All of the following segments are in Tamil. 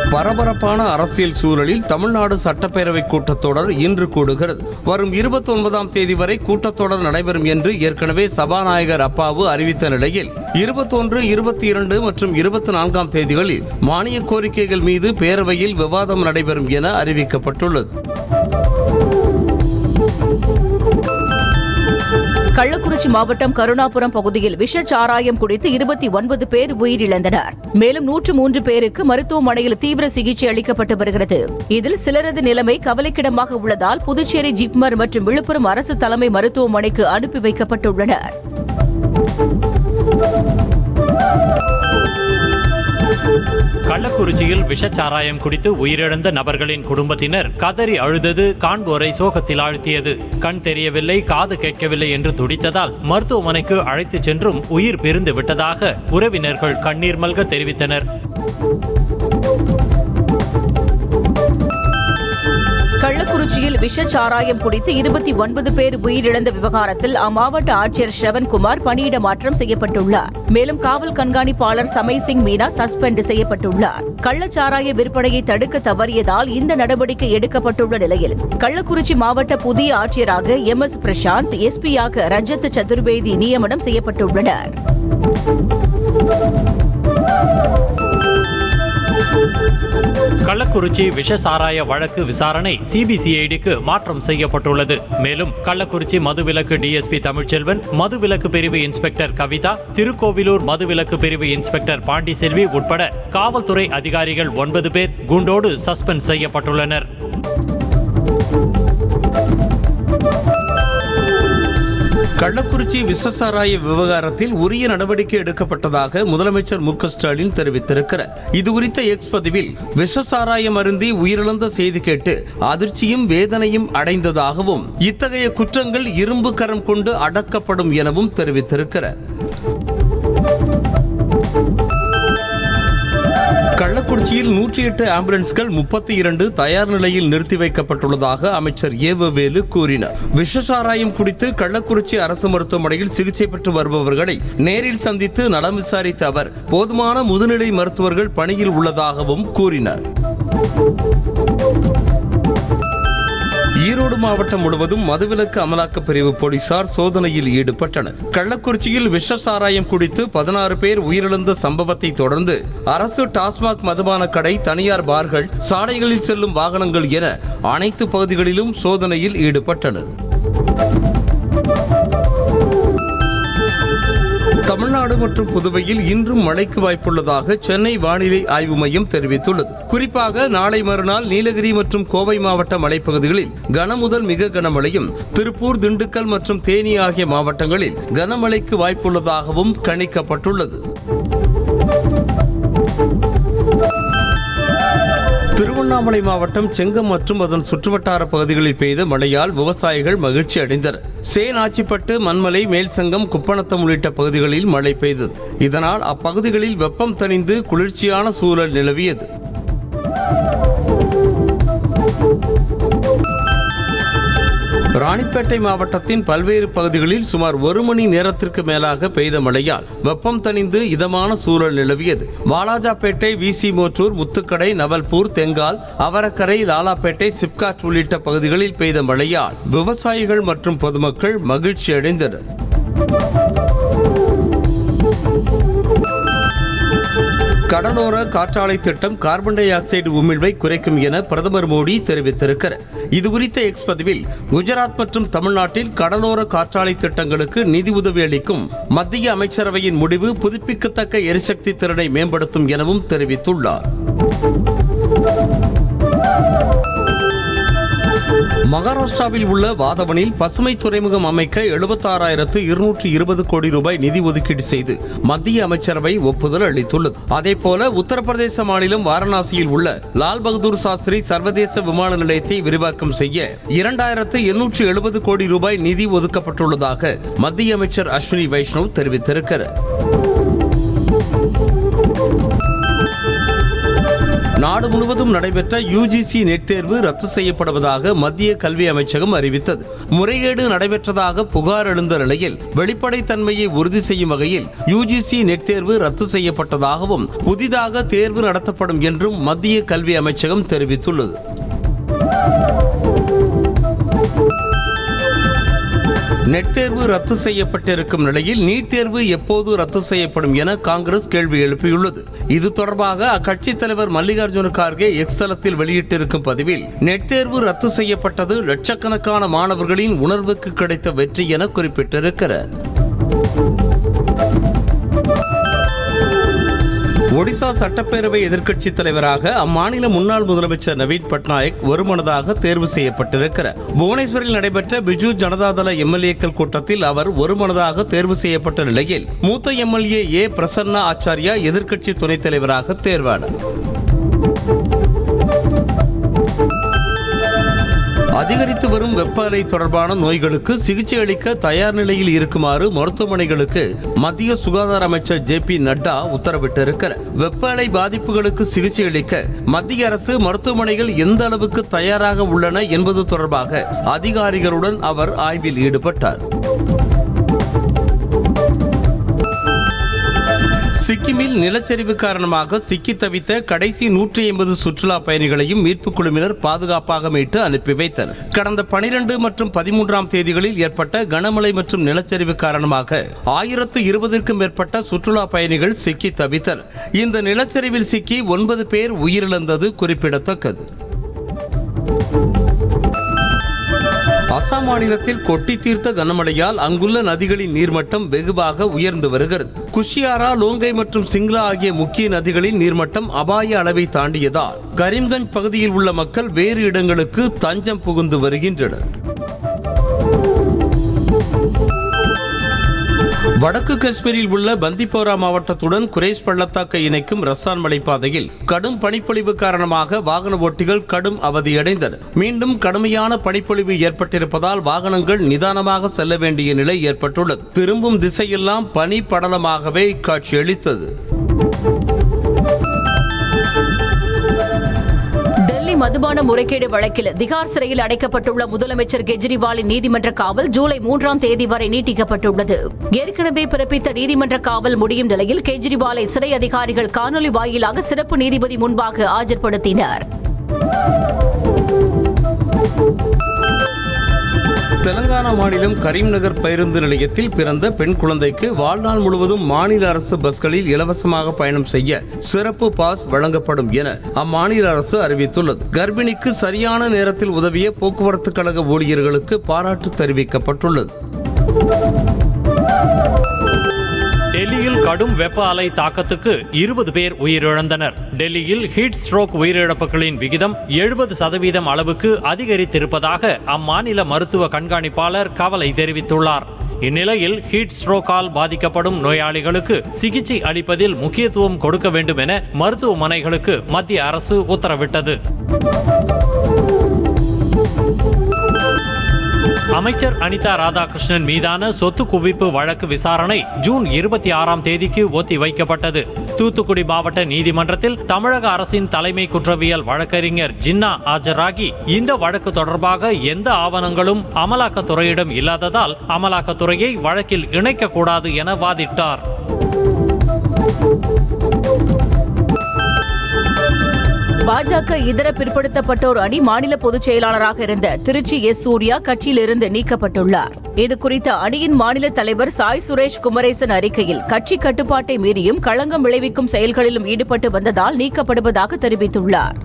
பரபரப்பான அரசியல் சூழலில் தமிழ்நாடு சட்டப்பேரவை கூட்டத்தொடர் இன்று கூடுகிறது வரும் இருபத்தி ஒன்பதாம் தேதி வரை கூட்டத்தொடர் நடைபெறும் என்று ஏற்கனவே சபாநாயகர் அப்பாவு அறிவித்த நிலையில் இருபத்தொன்று இருபத்தி இரண்டு மற்றும் இருபத்தி நான்காம் தேதிகளில் மானிய கோரிக்கைகள் மீது பேரவையில் விவாதம் நடைபெறும் என அறிவிக்கப்பட்டுள்ளது கள்ளக்குறிச்சி மாவட்டம் கருணாபுரம் பகுதியில் விஷ சாராயம் குடித்து இருபத்தி ஒன்பது பேர் உயிரிழந்தனர் மேலும் நூற்று மூன்று பேருக்கு மருத்துவமனையில் தீவிர சிகிச்சை அளிக்கப்பட்டு வருகிறது இதில் சிலரது நிலைமை கவலைக்கிடமாக உள்ளதால் புதுச்சேரி ஜிப்மர் மற்றும் விழுப்புரம் அரசு தலைமை மருத்துவமனைக்கு அனுப்பி வைக்கப்பட்டுள்ளனர் கள்ளக்குறிச்சியில் விஷச்சாராயம் குடித்து உயிரிழந்த நபர்களின் குடும்பத்தினர் கதறி அழுதது காண்போரை சோகத்தில் ஆழ்த்தியது கண் தெரியவில்லை காது கேட்கவில்லை என்று துடித்ததால் மருத்துவமனைக்கு அழைத்துச் சென்றும் உயிர் பிரிந்து விட்டதாக உறவினர்கள் கண்ணீர் மல்க தெரிவித்தனர் கள்ளக்குறிச்சியில் விஷ சாராயம் குடித்து இருபத்தி ஒன்பது பேர் உயிரிழந்த விவகாரத்தில் அம்மாவட்ட ஆட்சியர் ஸ்ரவன்குமார் பணியிட மாற்றம் செய்யப்பட்டுள்ளார் மேலும் காவல் கண்காணிப்பாளர் சமய் சிங் மீனா சஸ்பெண்ட் செய்யப்பட்டுள்ளார் கள்ளச்சாராய விற்பனையை தடுக்க தவறியதால் இந்த நடவடிக்கை எடுக்கப்பட்டுள்ள நிலையில் கள்ளக்குறிச்சி மாவட்ட புதிய ஆட்சியராக எம் எஸ் பிரசாந்த் எஸ்பியாக ரஜத் சதுர்வேதி நியமனம் செய்யப்பட்டுள்ளனர் கள்ளக்குறிச்சி விஷசாராய வழக்கு விசாரணை சிபிசிஐடிக்கு மாற்றம் செய்யப்பட்டுள்ளது மேலும் கள்ளக்குறிச்சி மதுவிலக்கு டிஎஸ்பி தமிழ்ச்செல்வன் மதுவிலக்கு பிரிவு இன்ஸ்பெக்டர் கவிதா திருக்கோவிலூர் மதுவிலக்கு பிரிவு இன்ஸ்பெக்டர் பாண்டிசெல்வி உட்பட காவல்துறை அதிகாரிகள் ஒன்பது பேர் குண்டோடு சஸ்பெண்ட் செய்யப்பட்டுள்ளனர் கள்ளக்குறிச்சி விஷசாராய விவகாரத்தில் உரிய நடவடிக்கை எடுக்கப்பட்டதாக முதலமைச்சர் மு க ஸ்டாலின் தெரிவித்திருக்கிறார் இதுகுறித்த எக்ஸ் பதிவில் விஷசாராயம் அருந்தி உயிரிழந்த செய்தி கேட்டு அதிர்ச்சியும் வேதனையும் அடைந்ததாகவும் இத்தகைய குற்றங்கள் இரும்பு கரம் கொண்டு அடக்கப்படும் எனவும் தெரிவித்திருக்கிறார் கள்ளக்குறிச்சியில் நூற்றி எட்டு ஆம்புலன்ஸ்கள் முப்பத்தி இரண்டு தயார் நிலையில் நிறுத்தி வைக்கப்பட்டுள்ளதாக அமைச்சர் ஏவவேலு கூறினார் விஷசாராயம் குடித்து கள்ளக்குறிச்சி அரசு மருத்துவமனையில் சிகிச்சை பெற்று வருபவர்களை நேரில் சந்தித்து நலம் விசாரித்த அவர் போதுமான முதுநிலை மருத்துவர்கள் பணியில் உள்ளதாகவும் கூறினார் ஈரோடு மாவட்டம் முழுவதும் மதுவிலக்கு அமலாக்க பிரிவு போலீசார் சோதனையில் ஈடுபட்டனர் கள்ளக்குறிச்சியில் விஷ சாராயம் குடித்து பதினாறு பேர் உயிரிழந்த சம்பவத்தை தொடர்ந்து அரசு டாஸ்மாக் மதுபான கடை தனியார் பார்கள் சாலைகளில் செல்லும் வாகனங்கள் என அனைத்து பகுதிகளிலும் சோதனையில் ஈடுபட்டனர் தமிழ்நாடு மற்றும் புதுவையில் இன்றும் மழைக்கு வாய்ப்புள்ளதாக சென்னை வானிலை ஆய்வு மையம் தெரிவித்துள்ளது குறிப்பாக நாளை மறுநாள் நீலகிரி மற்றும் கோவை மாவட்ட மலைப்பகுதிகளில் கனமுதல் மிக கனமழையும் திருப்பூர் திண்டுக்கல் மற்றும் தேனி ஆகிய மாவட்டங்களில் கனமழைக்கு வாய்ப்புள்ளதாகவும் கணிக்கப்பட்டுள்ளது திருவண்ணாமலை மாவட்டம் செங்கம் மற்றும் அதன் சுற்றுவட்டார பகுதிகளில் பெய்த மழையால் விவசாயிகள் மகிழ்ச்சி அடைந்தனர் சேனாச்சிப்பட்டு மண்மலை மேல்சங்கம் குப்பநத்தம் உள்ளிட்ட பகுதிகளில் மழை பெய்தது இதனால் அப்பகுதிகளில் வெப்பம் தணிந்து குளிர்ச்சியான சூழல் நிலவியது ராணிப்பேட்டை மாவட்டத்தின் பல்வேறு பகுதிகளில் சுமார் ஒரு மணி நேரத்திற்கு மேலாக பெய்த மழையால் வெப்பம் தணிந்து இதமான சூழல் நிலவியது வாலாஜாப்பேட்டை விசி மோட்டூர் முத்துக்கடை நவல்பூர் தெங்கால் அவரக்கரை லாலாப்பேட்டை சிப்காட் உள்ளிட்ட பகுதிகளில் பெய்த மழையால் விவசாயிகள் மற்றும் பொதுமக்கள் மகிழ்ச்சி அடைந்தனர் கடலோர காற்றாலை திட்டம் கார்பன் டை ஆக்சைடு உமிழ்வை குறைக்கும் என பிரதமர் மோடி தெரிவித்திருக்கிறார் இதுகுறித்த எக்ஸ் பதிவில் குஜராத் மற்றும் தமிழ்நாட்டில் கடலோர காற்றாலை திட்டங்களுக்கு நிதி உதவி அளிக்கும் மத்திய அமைச்சரவையின் முடிவு புதுப்பிக்கத்தக்க எரிசக்தி திறனை மேம்படுத்தும் எனவும் தெரிவித்துள்ளார் மகாராஷ்டிராவில் உள்ள வாதவனில் பசுமை துறைமுகம் அமைக்க எழுபத்தாறாயிரத்து இருநூற்று இருபது கோடி ரூபாய் நிதி ஒதுக்கீடு செய்து மத்திய அமைச்சரவை ஒப்புதல் அளித்துள்ளது அதேபோல உத்தரப்பிரதேச மாநிலம் வாரணாசியில் உள்ள லால் பகதூர் சாஸ்திரி சர்வதேச விமான நிலையத்தை விரிவாக்கம் செய்ய இரண்டாயிரத்து எண்ணூற்று எழுபது கோடி ரூபாய் நிதி ஒதுக்கப்பட்டுள்ளதாக மத்திய அமைச்சர் அஸ்வினி வைஷ்ணவ் தெரிவித்திருக்கிறார் நாடு முழுவதும் நடைபெற்ற யுஜிசி நெட் தேர்வு ரத்து செய்யப்படுவதாக மத்திய கல்வி அமைச்சகம் அறிவித்தது முறைகேடு நடைபெற்றதாக புகார் எழுந்த நிலையில் வெளிப்படைத்தன்மையை உறுதி செய்யும் வகையில் யுஜிசி நெட் தேர்வு ரத்து செய்யப்பட்டதாகவும் புதிதாக தேர்வு நடத்தப்படும் என்றும் மத்திய கல்வி அமைச்சகம் தெரிவித்துள்ளது நெட் தேர்வு ரத்து செய்யப்பட்டிருக்கும் நிலையில் நீட் தேர்வு எப்போது ரத்து செய்யப்படும் என காங்கிரஸ் கேள்வி எழுப்பியுள்ளது இது தொடர்பாக அக்கட்சித் தலைவர் மல்லிகார்ஜுன கார்கே எக்ஸ் தளத்தில் வெளியிட்டிருக்கும் பதிவில் நெட் தேர்வு ரத்து செய்யப்பட்டது லட்சக்கணக்கான மாணவர்களின் உணர்வுக்கு கிடைத்த வெற்றி என குறிப்பிட்டிருக்கிறார் ஒடிசா சட்டப்பேரவை எதிர்க்கட்சித் தலைவராக அம்மாநில முன்னாள் முதலமைச்சர் நவீன் பட்நாயக் ஒருமனதாக தேர்வு செய்யப்பட்டிருக்கிறார் புவனேஸ்வரில் நடைபெற்ற பிஜு ஜனதாதள எம்எல்ஏக்கள் கூட்டத்தில் அவர் ஒருமனதாக தேர்வு செய்யப்பட்ட நிலையில் மூத்த எம்எல்ஏ ஏ பிரசன்னா ஆச்சாரியா எதிர்க்கட்சி துணைத் தலைவராக தேர்வானார் அதிகரித்து வரும் வெப்ப அலை தொடர்பான நோய்களுக்கு சிகிச்சை அளிக்க தயார் நிலையில் இருக்குமாறு மருத்துவமனைகளுக்கு மத்திய சுகாதார அமைச்சர் ஜே பி நட்டா உத்தரவிட்டிருக்கிறார் வெப்ப அலை பாதிப்புகளுக்கு சிகிச்சை அளிக்க மத்திய அரசு மருத்துவமனைகள் எந்த அளவுக்கு தயாராக உள்ளன என்பது தொடர்பாக அதிகாரிகளுடன் அவர் ஆய்வில் ஈடுபட்டார் சிக்கிமில் நிலச்சரிவு காரணமாக சிக்கி தவித்த கடைசி நூற்றி ஐம்பது சுற்றுலா பயணிகளையும் மீட்புக் குழுவினர் பாதுகாப்பாக மீட்டு அனுப்பி வைத்தனர் கடந்த பனிரெண்டு மற்றும் பதிமூன்றாம் தேதிகளில் ஏற்பட்ட கனமழை மற்றும் நிலச்சரிவு காரணமாக ஆயிரத்து இருபதிற்கும் மேற்பட்ட சுற்றுலா பயணிகள் சிக்கி தவித்தனர் இந்த நிலச்சரிவில் சிக்கி ஒன்பது பேர் உயிரிழந்தது குறிப்பிடத்தக்கது அசாம் மாநிலத்தில் கொட்டி தீர்த்த கனமழையால் அங்குள்ள நதிகளின் நீர்மட்டம் வெகுவாக உயர்ந்து வருகிறது குஷியாரா லோங்கை மற்றும் சிங்லா ஆகிய முக்கிய நதிகளின் நீர்மட்டம் அபாய அளவை தாண்டியதால் கரீம்கஞ்ச் பகுதியில் உள்ள மக்கள் வேறு இடங்களுக்கு தஞ்சம் புகுந்து வருகின்றனர் வடக்கு காஷ்மீரில் உள்ள பந்திப்போரா மாவட்டத்துடன் குரேஷ் பள்ளத்தாக்கை இணைக்கும் ரசான் மலைப்பாதையில் கடும் பனிப்பொழிவு காரணமாக வாகன ஓட்டிகள் கடும் அவதியடைந்தனர் மீண்டும் கடுமையான பனிப்பொழிவு ஏற்பட்டிருப்பதால் வாகனங்கள் நிதானமாக செல்ல வேண்டிய நிலை ஏற்பட்டுள்ளது திரும்பும் திசையெல்லாம் பனி படலமாகவே காட்சியளித்தது டெல்லி மதுபான முறைகேடு வழக்கில் திகார் சிறையில் அடைக்கப்பட்டுள்ள முதலமைச்சர் கெஜ்ரிவாலின் நீதிமன்ற காவல் ஜூலை மூன்றாம் தேதி வரை நீட்டிக்கப்பட்டுள்ளது ஏற்கனவே பிறப்பித்த நீதிமன்ற காவல் முடியும் நிலையில் கெஜ்ரிவாலை சிறை அதிகாரிகள் காணொலி வாயிலாக சிறப்பு நீதிபதி முன்பாக ஆஜர்படுத்தினர் தெலங்கானா மாநிலம் கரீம்நகர் பேருந்து நிலையத்தில் பிறந்த பெண் குழந்தைக்கு வாழ்நாள் முழுவதும் மாநில அரசு பஸ்களில் இலவசமாக பயணம் செய்ய சிறப்பு பாஸ் வழங்கப்படும் என அம்மாநில அரசு அறிவித்துள்ளது கர்ப்பிணிக்கு சரியான நேரத்தில் உதவிய போக்குவரத்து கழக ஊழியர்களுக்கு பாராட்டு தெரிவிக்கப்பட்டுள்ளது டெல்லியில் கடும் வெப்ப அலை தாக்கத்துக்கு இருபது பேர் உயிரிழந்தனர் டெல்லியில் ஹீட் ஸ்ட்ரோக் உயிரிழப்புகளின் விகிதம் எழுபது சதவீதம் அளவுக்கு அதிகரித்திருப்பதாக அம்மாநில மருத்துவ கண்காணிப்பாளர் கவலை தெரிவித்துள்ளார் இந்நிலையில் ஹீட் ஸ்ட்ரோக்கால் பாதிக்கப்படும் நோயாளிகளுக்கு சிகிச்சை அளிப்பதில் முக்கியத்துவம் கொடுக்க வேண்டும் என மருத்துவமனைகளுக்கு மத்திய அரசு உத்தரவிட்டது அமைச்சர் அனிதா ராதாகிருஷ்ணன் மீதான சொத்து குவிப்பு வழக்கு விசாரணை ஜூன் இருபத்தி ஆறாம் தேதிக்கு ஒத்தி வைக்கப்பட்டது தூத்துக்குடி மாவட்ட நீதிமன்றத்தில் தமிழக அரசின் தலைமை குற்றவியல் வழக்கறிஞர் ஜின்னா ஆஜராகி இந்த வழக்கு தொடர்பாக எந்த ஆவணங்களும் அமலாக்கத்துறையிடம் இல்லாததால் அமலாக்கத்துறையை வழக்கில் இணைக்கக்கூடாது என வாதிட்டார் பாஜக இதர பிற்படுத்தப்பட்டோர் அணி மாநில பொதுச் செயலாளராக இருந்த திருச்சி எஸ் சூர்யா கட்சியிலிருந்து நீக்கப்பட்டுள்ளார் இது குறித்த அணியின் மாநில தலைவர் சாய் சுரேஷ் குமரேசன் அறிக்கையில் கட்சி கட்டுப்பாட்டை மீறியும் களங்கம் விளைவிக்கும் செயல்களிலும் ஈடுபட்டு வந்ததால் நீக்கப்படுவதாக தெரிவித்துள்ளார்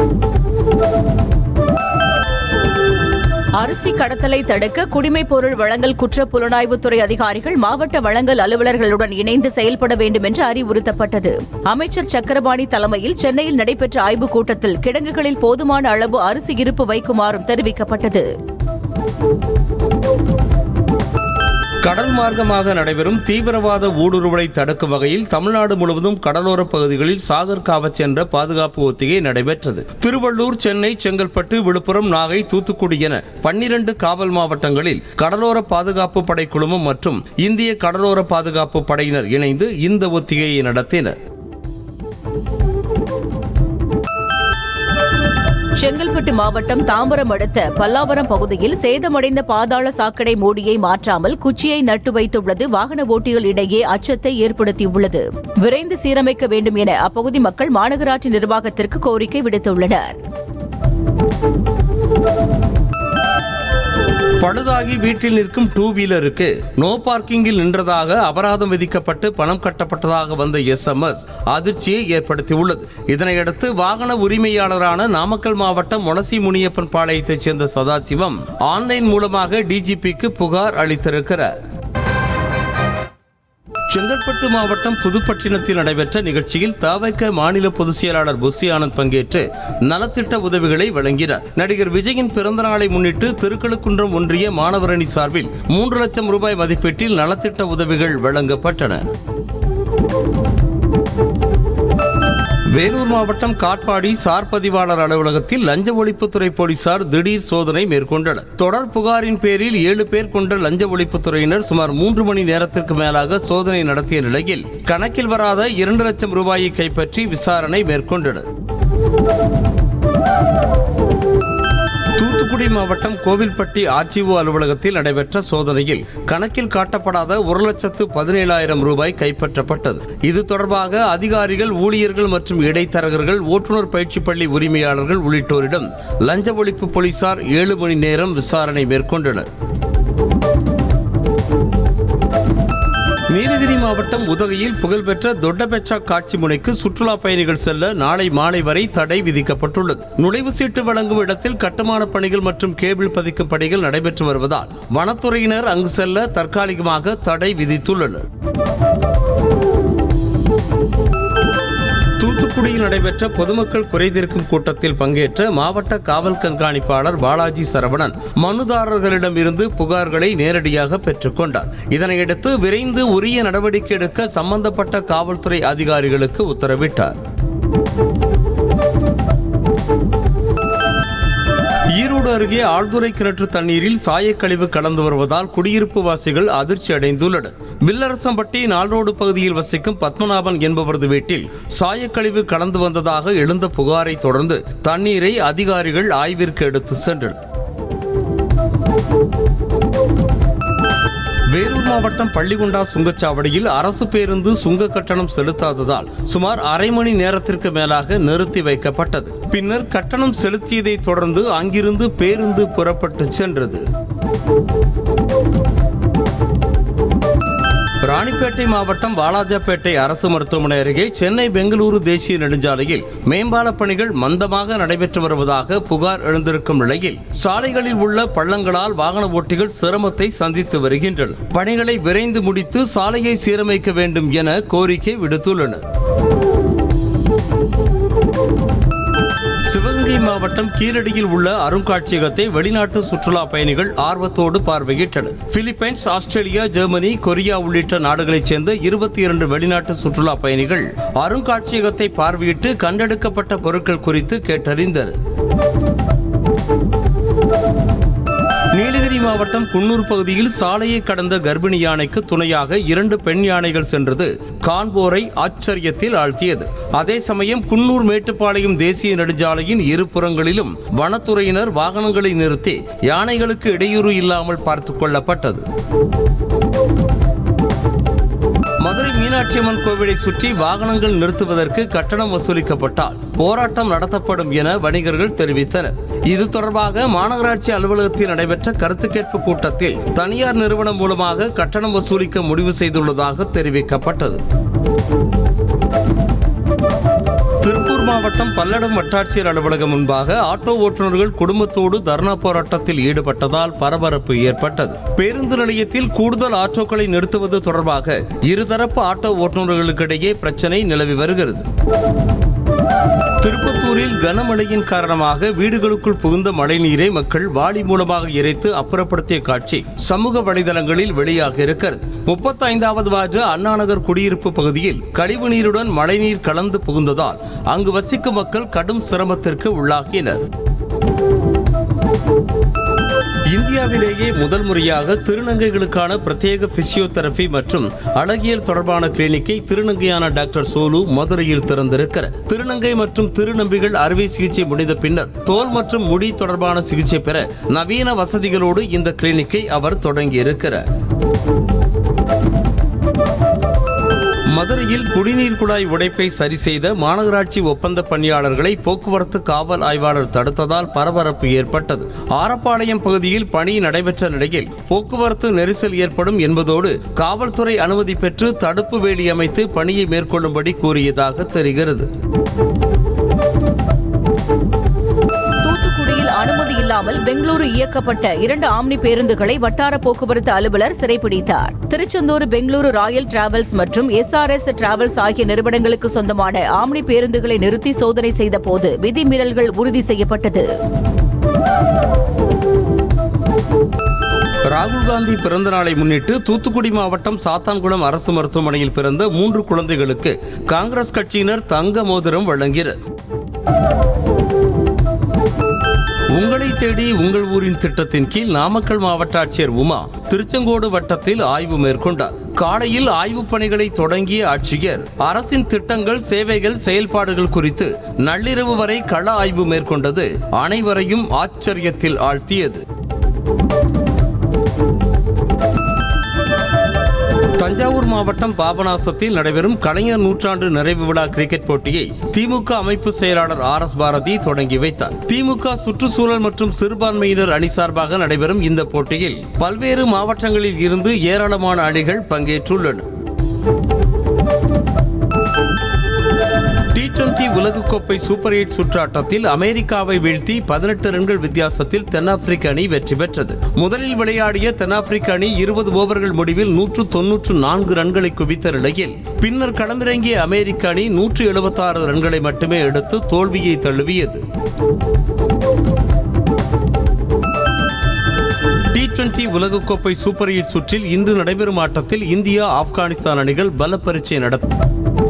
அரிசி கடத்தலை தடுக்க குடிமைப் பொருள் வழங்கல் குற்ற புலனாய்வுத்துறை அதிகாரிகள் மாவட்ட வழங்கல் அலுவலர்களுடன் இணைந்து செயல்பட வேண்டும் என்று அறிவுறுத்தப்பட்டது அமைச்சர் சக்கரபாணி தலைமையில் சென்னையில் நடைபெற்ற ஆய்வுக் கூட்டத்தில் கிடங்குகளில் போதுமான அளவு அரிசி இருப்பு வைக்குமாறும் தெரிவிக்கப்பட்டது கடல் மார்க்கமாக நடைபெறும் தீவிரவாத ஊடுருவலை தடுக்கும் வகையில் தமிழ்நாடு முழுவதும் கடலோர பகுதிகளில் சாகர் காவச் என்ற பாதுகாப்பு ஒத்திகை நடைபெற்றது திருவள்ளூர் சென்னை செங்கல்பட்டு விழுப்புரம் நாகை தூத்துக்குடி என பன்னிரண்டு காவல் மாவட்டங்களில் கடலோர பாதுகாப்பு படை குழுமம் மற்றும் இந்திய கடலோர பாதுகாப்பு படையினர் இணைந்து இந்த ஒத்திகையை நடத்தினர் செங்கல்பட்டு மாவட்டம் தாம்பரம் அடுத்த பல்லாவரம் பகுதியில் சேதமடைந்த பாதாள சாக்கடை மூடியை மாற்றாமல் குச்சியை நட்டு வைத்துள்ளது வாகன ஓட்டிகள் இடையே அச்சத்தை ஏற்படுத்தியுள்ளது விரைந்து சீரமைக்க வேண்டும் என அப்பகுதி மக்கள் மாநகராட்சி நிர்வாகத்திற்கு கோரிக்கை விடுத்துள்ளனர் பழுதாகி வீட்டில் நிற்கும் டூ வீலருக்கு நோ பார்க்கிங்கில் நின்றதாக அபராதம் விதிக்கப்பட்டு பணம் கட்டப்பட்டதாக வந்த எஸ்எம்எஸ் அதிர்ச்சியை ஏற்படுத்தியுள்ளது இதனையடுத்து வாகன உரிமையாளரான நாமக்கல் மாவட்டம் மொளசி முனியப்பன் பாளையத்தைச் சேர்ந்த சதாசிவம் ஆன்லைன் மூலமாக டிஜிபிக்கு புகார் அளித்திருக்கிறார் செங்கல்பட்டு மாவட்டம் புதுப்பட்டினத்தில் நடைபெற்ற நிகழ்ச்சியில் தவைக்க மாநில பொதுச் செயலாளர் புசி ஆனந்த் பங்கேற்று நலத்திட்ட உதவிகளை வழங்கினார் நடிகர் விஜயின் பிறந்த நாளை முன்னிட்டு திருக்கழுக்குன்றம் ஒன்றிய மாணவரணி சார்பில் மூன்று லட்சம் ரூபாய் மதிப்பீட்டில் நலத்திட்ட உதவிகள் வழங்கப்பட்டன வேலூர் மாவட்டம் காட்பாடி சார் பதிவாளர் அலுவலகத்தில் லஞ்ச ஒழிப்புத்துறை போலீசார் திடீர் சோதனை மேற்கொண்டனர் தொடர் புகாரின் பேரில் ஏழு பேர் கொண்ட லஞ்ச ஒழிப்புத்துறையினர் சுமார் மூன்று மணி நேரத்திற்கு மேலாக சோதனை நடத்திய நிலையில் கணக்கில் வராத இரண்டு லட்சம் ரூபாயை கைப்பற்றி விசாரணை மேற்கொண்டனர் தூத்துக்குடி மாவட்டம் கோவில்பட்டி ஆர்டிஓ அலுவலகத்தில் நடைபெற்ற சோதனையில் கணக்கில் காட்டப்படாத ஒரு லட்சத்து பதினேழாயிரம் ரூபாய் கைப்பற்றப்பட்டது இது தொடர்பாக அதிகாரிகள் ஊழியர்கள் மற்றும் இடைத்தரகர்கள் ஓட்டுநர் பயிற்சி பள்ளி உரிமையாளர்கள் உள்ளிட்டோரிடம் லஞ்ச ஒழிப்பு போலீசார் ஏழு மணி நேரம் விசாரணை மேற்கொண்டனர் நீலகிரி மாவட்டம் உதகையில் புகழ்பெற்ற தொட்டபெச்சா காட்சி முனைக்கு சுற்றுலா பயணிகள் செல்ல நாளை மாலை வரை தடை விதிக்கப்பட்டுள்ளது நுழைவு சீட்டு வழங்கும் இடத்தில் கட்டுமான பணிகள் மற்றும் கேபிள் பதிக்கும் பணிகள் நடைபெற்று வருவதால் வனத்துறையினர் அங்கு செல்ல தற்காலிகமாக தடை விதித்துள்ளனர் தூத்துக்குடியில் நடைபெற்ற பொதுமக்கள் குறைதீர்க்கும் கூட்டத்தில் பங்கேற்ற மாவட்ட காவல் கண்காணிப்பாளர் பாலாஜி சரவணன் மனுதாரர்களிடம் இருந்து புகார்களை நேரடியாக பெற்றுக்கொண்டார் இதனையடுத்து விரைந்து உரிய நடவடிக்கை எடுக்க சம்பந்தப்பட்ட காவல்துறை அதிகாரிகளுக்கு உத்தரவிட்டார் ஈரோடு அருகே ஆழ்துறை கிணற்று தண்ணீரில் சாயக்கழிவு கலந்து வருவதால் குடியிருப்பு வாசிகள் அதிர்ச்சி அடைந்துள்ளனர் வில்லரசம்பட்டி நால்ரோடு பகுதியில் வசிக்கும் பத்மநாபன் என்பவரது வீட்டில் சாயக்கழிவு கலந்து வந்ததாக எழுந்த புகாரை தொடர்ந்து தண்ணீரை அதிகாரிகள் ஆய்விற்கு எடுத்து சென்றனர் வேலூர் மாவட்டம் பள்ளிகுண்டா சுங்கச்சாவடியில் அரசு பேருந்து சுங்க கட்டணம் செலுத்தாததால் சுமார் அரை மணி நேரத்திற்கு மேலாக நிறுத்தி வைக்கப்பட்டது பின்னர் கட்டணம் செலுத்தியதை தொடர்ந்து அங்கிருந்து பேருந்து புறப்பட்டு சென்றது ராணிப்பேட்டை மாவட்டம் வாலாஜாப்பேட்டை அரசு மருத்துவமனை அருகே சென்னை பெங்களூரு தேசிய நெடுஞ்சாலையில் மேம்பால பணிகள் மந்தமாக நடைபெற்று வருவதாக புகார் எழுந்திருக்கும் நிலையில் சாலைகளில் உள்ள பள்ளங்களால் வாகன ஓட்டிகள் சிரமத்தை சந்தித்து வருகின்றனர் பணிகளை விரைந்து முடித்து சாலையை சீரமைக்க வேண்டும் என கோரிக்கை விடுத்துள்ளனர் சிவகங்கை மாவட்டம் கீரடியில் உள்ள அருங்காட்சியகத்தை வெளிநாட்டு சுற்றுலா பயணிகள் ஆர்வத்தோடு பார்வையிட்டனர் பிலிப்பைன்ஸ் ஆஸ்திரேலியா ஜெர்மனி கொரியா உள்ளிட்ட நாடுகளைச் சேர்ந்த இருபத்தி இரண்டு வெளிநாட்டு சுற்றுலா பயணிகள் அருங்காட்சியகத்தை பார்வையிட்டு கண்டெடுக்கப்பட்ட பொருட்கள் குறித்து கேட்டறிந்தனர் நீலகிரி மாவட்டம் குன்னூர் பகுதியில் சாலையை கடந்த கர்ப்பிணி யானைக்கு துணையாக இரண்டு பெண் யானைகள் சென்றது காண்போரை ஆச்சரியத்தில் ஆழ்த்தியது அதே சமயம் குன்னூர் மேட்டுப்பாளையம் தேசிய நெடுஞ்சாலையின் இரு புறங்களிலும் வனத்துறையினர் வாகனங்களை நிறுத்தி யானைகளுக்கு இடையூறு இல்லாமல் பார்த்துக் கொள்ளப்பட்டது மதுரை மீனாட்சி அம்மன் கோவிலை சுற்றி வாகனங்கள் நிறுத்துவதற்கு கட்டணம் வசூலிக்கப்பட்டால் போராட்டம் நடத்தப்படும் என வணிகர்கள் தெரிவித்தனர் இது தொடர்பாக மாநகராட்சி அலுவலகத்தில் நடைபெற்ற கருத்து கேட்பு கூட்டத்தில் தனியார் நிறுவனம் மூலமாக கட்டணம் வசூலிக்க முடிவு செய்துள்ளதாக தெரிவிக்கப்பட்டது திருப்பூர் மாவட்டம் பல்லடம் வட்டாட்சியர் அலுவலகம் முன்பாக ஆட்டோ ஓட்டுநர்கள் குடும்பத்தோடு தர்ணா போராட்டத்தில் ஈடுபட்டதால் பரபரப்பு ஏற்பட்டது பேருந்து நிலையத்தில் கூடுதல் ஆட்டோக்களை நிறுத்துவது தொடர்பாக இருதரப்பு ஆட்டோ ஓட்டுநர்களுக்கிடையே பிரச்சனை நிலவி வருகிறது திருப்பத்தூரில் கனமழையின் காரணமாக வீடுகளுக்குள் புகுந்த மழைநீரை மக்கள் வாளி மூலமாக இறைத்து அப்புறப்படுத்திய காட்சி சமூக வலைதளங்களில் வெளியாக இருக்கிறது முப்பத்தைந்தாவது வார்டு அண்ணாநகர் குடியிருப்பு பகுதியில் கழிவு நீருடன் மழைநீர் கலந்து புகுந்ததால் அங்கு வசிக்கும் மக்கள் கடும் சிரமத்திற்கு உள்ளாகினர் இந்தியாவிலேயே முதல் முறையாக திருநங்கைகளுக்கான பிரத்யேக பிசியோதெரபி மற்றும் அழகியல் தொடர்பான கிளினிக்கை திருநங்கையான டாக்டர் சோலு மதுரையில் திறந்திருக்கிறார் திருநங்கை மற்றும் திருநம்பிகள் அறுவை சிகிச்சை முடிந்த பின்னர் தோல் மற்றும் முடி தொடர்பான சிகிச்சை பெற நவீன வசதிகளோடு இந்த கிளினிக்கை அவர் தொடங்கியிருக்கிறார் மதுரையில் குடிநீர் குழாய் உடைப்பை சரி செய்த மாநகராட்சி ஒப்பந்த பணியாளர்களை போக்குவரத்து காவல் ஆய்வாளர் தடுத்ததால் பரபரப்பு ஏற்பட்டது ஆரப்பாளையம் பகுதியில் பணி நடைபெற்ற நிலையில் போக்குவரத்து நெரிசல் ஏற்படும் என்பதோடு காவல்துறை அனுமதி பெற்று தடுப்பு வேலி அமைத்து பணியை மேற்கொள்ளும்படி கூறியதாக தெரிகிறது தூத்துக்குடியில் அனுமதி இல்லாமல் பெங்களூரு இயக்கப்பட்ட இரண்டு ஆம்னி பேருந்துகளை வட்டார போக்குவரத்து அலுவலர் சிறைப்பிடித்தார் திருச்செந்தூர் பெங்களூரு ராயல் டிராவல்ஸ் மற்றும் எஸ்ஆர்எஸ் டிராவல்ஸ் ஆகிய நிறுவனங்களுக்கு சொந்தமான ஆம்னி பேருந்துகளை நிறுத்தி சோதனை செய்த போது விதிமீறல்கள் உறுதி செய்யப்பட்டது ராகுல் காந்தி பிறந்த நாளை முன்னிட்டு தூத்துக்குடி மாவட்டம் சாத்தான்குளம் அரசு மருத்துவமனையில் பிறந்த மூன்று குழந்தைகளுக்கு காங்கிரஸ் கட்சியினர் தங்க மோதிரம் வழங்கினர் உங்களை தேடி உங்கள் ஊரின் திட்டத்தின் கீழ் நாமக்கல் மாவட்ட ஆட்சியர் உமா திருச்செங்கோடு வட்டத்தில் ஆய்வு மேற்கொண்டார் காலையில் ஆய்வுப் பணிகளை தொடங்கிய ஆட்சியர் அரசின் திட்டங்கள் சேவைகள் செயல்பாடுகள் குறித்து நள்ளிரவு வரை கள ஆய்வு மேற்கொண்டது அனைவரையும் ஆச்சரியத்தில் ஆழ்த்தியது தஞ்சாவூர் மாவட்டம் பாபநாசத்தில் நடைபெறும் கலைஞர் நூற்றாண்டு நிறைவு விழா கிரிக்கெட் போட்டியை திமுக அமைப்பு செயலாளர் ஆர் எஸ் பாரதி தொடங்கி வைத்தார் திமுக சுற்றுச்சூழல் மற்றும் சிறுபான்மையினர் அணி சார்பாக நடைபெறும் இந்த போட்டியில் பல்வேறு மாவட்டங்களில் இருந்து ஏராளமான அணிகள் பங்கேற்றுள்ளன டி டுவெண்டி உலகக்கோப்பை சூப்பர் எயிட் சுற்று ஆட்டத்தில் அமெரிக்காவை வீழ்த்தி பதினெட்டு ரன்கள் வித்தியாசத்தில் தென்னாப்பிரிக்க அணி வெற்றி பெற்றது முதலில் விளையாடிய தென்னாப்பிரிக்க அணி இருபது ஓவர்கள் முடிவில் நூற்று தொன்னூற்று நான்கு ரன்களை குவித்த நிலையில் பின்னர் களமிறங்கிய அமெரிக்க அணி நூற்று எழுபத்தாறு ரன்களை மட்டுமே எடுத்து தோல்வியை தழுவியது டி டுவெண்டி உலகக்கோப்பை சூப்பர் எயிட் சுற்றில் இன்று நடைபெறும் ஆட்டத்தில் இந்தியா ஆப்கானிஸ்தான் அணிகள் பல பரீட்சை நடத்தும்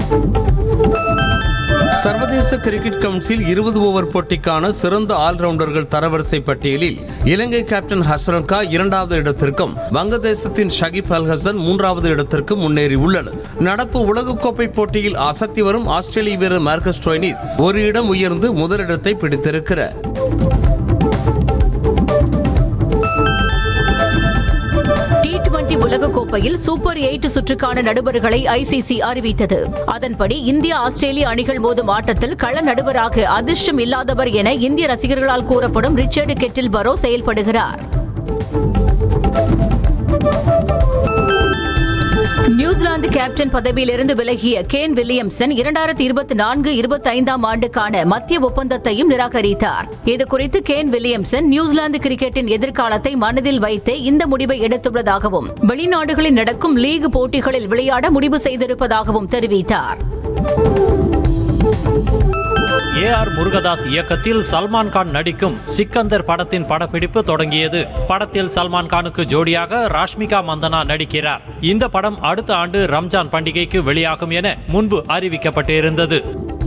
சர்வதேச கிரிக்கெட் கவுன்சில் இருபது ஓவர் போட்டிக்கான சிறந்த ஆல்ரவுண்டர்கள் தரவரிசை பட்டியலில் இலங்கை கேப்டன் ஹசரங்கா இரண்டாவது இடத்திற்கும் வங்கதேசத்தின் ஷகிப் அல் ஹசன் மூன்றாவது இடத்திற்கும் முன்னேறியுள்ளனர் நடப்பு உலகக்கோப்பை போட்டியில் அசத்தி வரும் ஆஸ்திரேலிய வீரர் மார்க்கஸ் டொய்னிஸ் ஒரு இடம் உயர்ந்து முதலிடத்தை பிடித்திருக்கிறார் டி டுவெண்டி உலகக்கோப்பையில் சூப்பர் எயிட் சுற்றுக்கான நடுவர்களை ஐசிசி அறிவித்தது அதன்படி இந்திய ஆஸ்திரேலிய அணிகள் மோதும் ஆட்டத்தில் கள நடுவராக அதிர்ஷ்டம் இல்லாதவர் என இந்திய ரசிகர்களால் கூறப்படும் ரிச்சர்டு கெட்டில் பரோ செயல்படுகிறார் நியூசிலாந்து கேப்டன் பதவியிலிருந்து விலகிய கேன் வில்லியம்சன் இரண்டாயிரத்தி இருபத்தி நான்கு இருபத்தி ஐந்தாம் ஆண்டுக்கான மத்திய ஒப்பந்தத்தையும் நிராகரித்தார் இதுகுறித்து கேன் வில்லியம்சன் நியூசிலாந்து கிரிக்கெட்டின் எதிர்காலத்தை மனதில் வைத்தே இந்த முடிவை எடுத்துள்ளதாகவும் வெளிநாடுகளில் நடக்கும் லீக் போட்டிகளில் விளையாட முடிவு செய்திருப்பதாகவும் தெரிவித்தார் ஏ ஆர் முருகதாஸ் இயக்கத்தில் சல்மான் கான் நடிக்கும் சிக்கந்தர் படத்தின் படப்பிடிப்பு தொடங்கியது படத்தில் சல்மான் கானுக்கு ஜோடியாக ராஷ்மிகா மந்தனா நடிக்கிறார் இந்த படம் அடுத்த ஆண்டு ரம்ஜான் பண்டிகைக்கு வெளியாகும் என முன்பு அறிவிக்கப்பட்டிருந்தது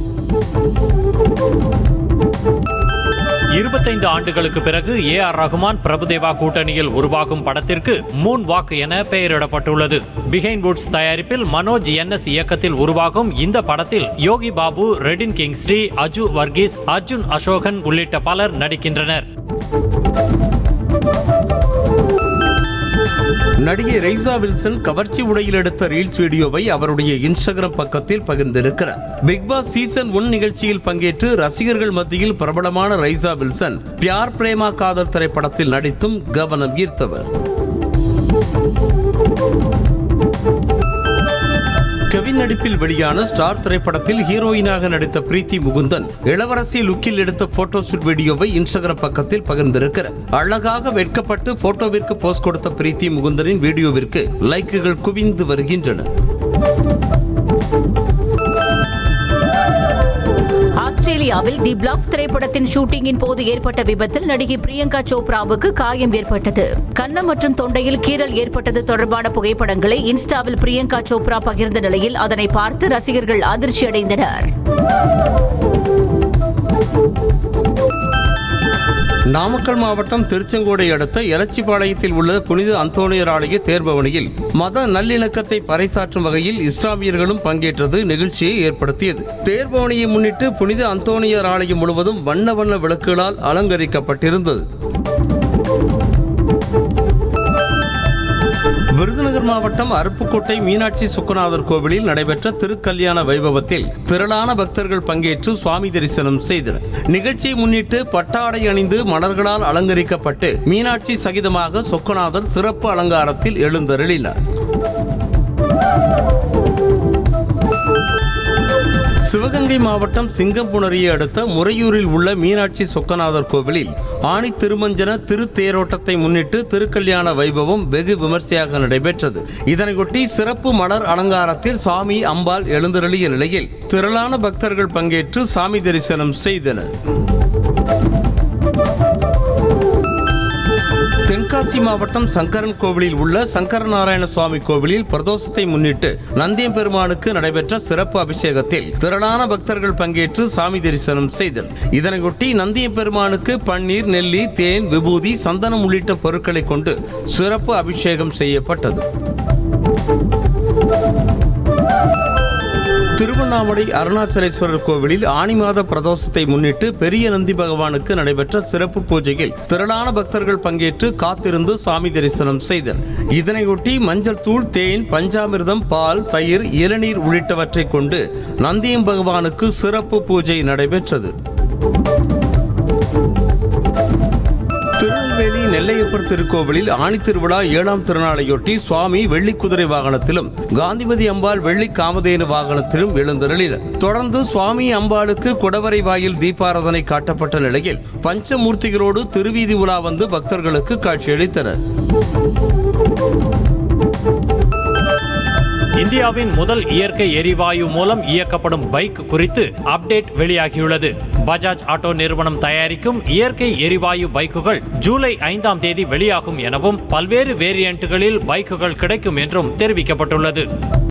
இருபத்தைந்து ஆண்டுகளுக்கு பிறகு ஏ ஆர் ரகுமான் பிரபுதேவா கூட்டணியில் உருவாகும் படத்திற்கு மூன் வாக் என பெயரிடப்பட்டுள்ளது பிஹைண்ட் வுட்ஸ் தயாரிப்பில் மனோஜ் என்எஸ் இயக்கத்தில் உருவாகும் இந்த படத்தில் யோகி பாபு ரெடின் கிங்ஸ்ரீ அஜு வர்கீஸ் அர்ஜுன் அசோகன் உள்ளிட்ட பலர் நடிக்கின்றனர் நடிகை ரெய்சா வில்சன் கவர்ச்சி உடையில் எடுத்த ரீல்ஸ் வீடியோவை அவருடைய இன்ஸ்டாகிராம் பக்கத்தில் பகிர்ந்திருக்கிறார் பிக் பாஸ் சீசன் ஒன் நிகழ்ச்சியில் பங்கேற்று ரசிகர்கள் மத்தியில் பிரபலமான ரைசா வில்சன் பியார் பிரேமா காதல் திரைப்படத்தில் நடித்தும் கவனம் ஈர்த்தவர் கெவின் நடிப்பில் வெளியான ஸ்டார் திரைப்படத்தில் ஹீரோயினாக நடித்த பிரீத்தி முகுந்தன் இளவரசி லுக்கில் எடுத்த போட்டோ ஷூட் வீடியோவை இன்ஸ்டாகிராம் பக்கத்தில் பகிர்ந்திருக்கிறார் அழகாக வெட்கப்பட்டு போட்டோவிற்கு போஸ்ட் கொடுத்த பிரீத்தி முகுந்தனின் வீடியோவிற்கு லைக்குகள் குவிந்து வருகின்றன ஆஸ்திரேலியாவில் தி பிளஃப் திரைப்படத்தின் ஷூட்டிங்கின் போது ஏற்பட்ட விபத்தில் நடிகை பிரியங்கா சோப்ராவுக்கு காயம் ஏற்பட்டது கன்னம் மற்றும் தொண்டையில் கீறல் ஏற்பட்டது தொடர்பான புகைப்படங்களை இன்ஸ்டாவில் பிரியங்கா சோப்ரா பகிர்ந்த நிலையில் அதனை பார்த்து ரசிகர்கள் அதிர்ச்சி அடைந்தனர் நாமக்கல் மாவட்டம் திருச்செங்கோடை அடுத்த எலச்சிபாளையத்தில் உள்ள புனித அந்தோணியர் ஆலய தேர்பவனியில் மத நல்லிணக்கத்தை பறைசாற்றும் வகையில் இஸ்லாமியர்களும் பங்கேற்றது நிகழ்ச்சியை ஏற்படுத்தியது தேர்பவனியை முன்னிட்டு புனித அந்தோணியர் ஆலயம் முழுவதும் வண்ண வண்ண விளக்குகளால் அலங்கரிக்கப்பட்டிருந்தது விருதுநகர் மாவட்டம் அருப்புக்கோட்டை மீனாட்சி சுக்குநாதர் கோவிலில் நடைபெற்ற திருக்கல்யாண வைபவத்தில் திரளான பக்தர்கள் பங்கேற்று சுவாமி தரிசனம் செய்தனர் நிகழ்ச்சியை முன்னிட்டு பட்டாடை அணிந்து மலர்களால் அலங்கரிக்கப்பட்டு மீனாட்சி சகிதமாக சொக்கநாதர் சிறப்பு அலங்காரத்தில் எழுந்தருளினார் சிவகங்கை மாவட்டம் சிங்கம்புணரியை அடுத்த முறையூரில் உள்ள மீனாட்சி சொக்கநாதர் கோவிலில் ஆணி திருமஞ்சன திருத்தேரோட்டத்தை முன்னிட்டு திருக்கல்யாண வைபவம் வெகு விமர்சையாக நடைபெற்றது இதனையொட்டி சிறப்பு மலர் அலங்காரத்தில் சாமி அம்பாள் எழுந்தருளிய நிலையில் திரளான பக்தர்கள் பங்கேற்று சாமி தரிசனம் செய்தனர் தென்காசி மாவட்டம் சங்கரன் கோவிலில் உள்ள சங்கரநாராயண சுவாமி கோவிலில் பிரதோஷத்தை முன்னிட்டு நந்தியம்பெருமானுக்கு நடைபெற்ற சிறப்பு அபிஷேகத்தில் திரளான பக்தர்கள் பங்கேற்று சாமி தரிசனம் செய்தனர் இதனையொட்டி நந்தியம்பெருமானுக்கு பன்னீர் நெல்லி தேன் விபூதி சந்தனம் உள்ளிட்ட பொருட்களை கொண்டு சிறப்பு அபிஷேகம் செய்யப்பட்டது திருவண்ணாமலை அருணாச்சலேஸ்வரர் கோவிலில் ஆனி மாத பிரதோஷத்தை முன்னிட்டு பெரிய நந்தி பகவானுக்கு நடைபெற்ற சிறப்பு பூஜையில் திரளான பக்தர்கள் பங்கேற்று காத்திருந்து சாமி தரிசனம் செய்தனர் இதனையொட்டி மஞ்சள் தூள் தேன் பஞ்சாமிர்தம் பால் தயிர் இளநீர் உள்ளிட்டவற்றை கொண்டு நந்தியம் பகவானுக்கு சிறப்பு பூஜை நடைபெற்றது திருநெல்வேலி நெல்லையப்பர் திருக்கோவிலில் ஆணி திருவிழா ஏழாம் திருநாளையொட்டி சுவாமி வெள்ளி குதிரை வாகனத்திலும் காந்திமதி அம்பாள் வெள்ளி காமதேனு வாகனத்திலும் எழுந்தருளினர் தொடர்ந்து சுவாமி அம்பாளுக்கு குடவரை வாயில் தீபாராதனை காட்டப்பட்ட நிலையில் பஞ்சமூர்த்திகளோடு திருவீதி உலா வந்து பக்தர்களுக்கு காட்சியளித்தனர் இந்தியாவின் முதல் இயற்கை எரிவாயு மூலம் இயக்கப்படும் பைக் குறித்து அப்டேட் வெளியாகியுள்ளது பஜாஜ் ஆட்டோ நிறுவனம் தயாரிக்கும் இயற்கை எரிவாயு பைக்குகள் ஜூலை ஐந்தாம் தேதி வெளியாகும் எனவும் பல்வேறு வேரியன்ட்டுகளில் பைக்குகள் கிடைக்கும் என்றும் தெரிவிக்கப்பட்டுள்ளது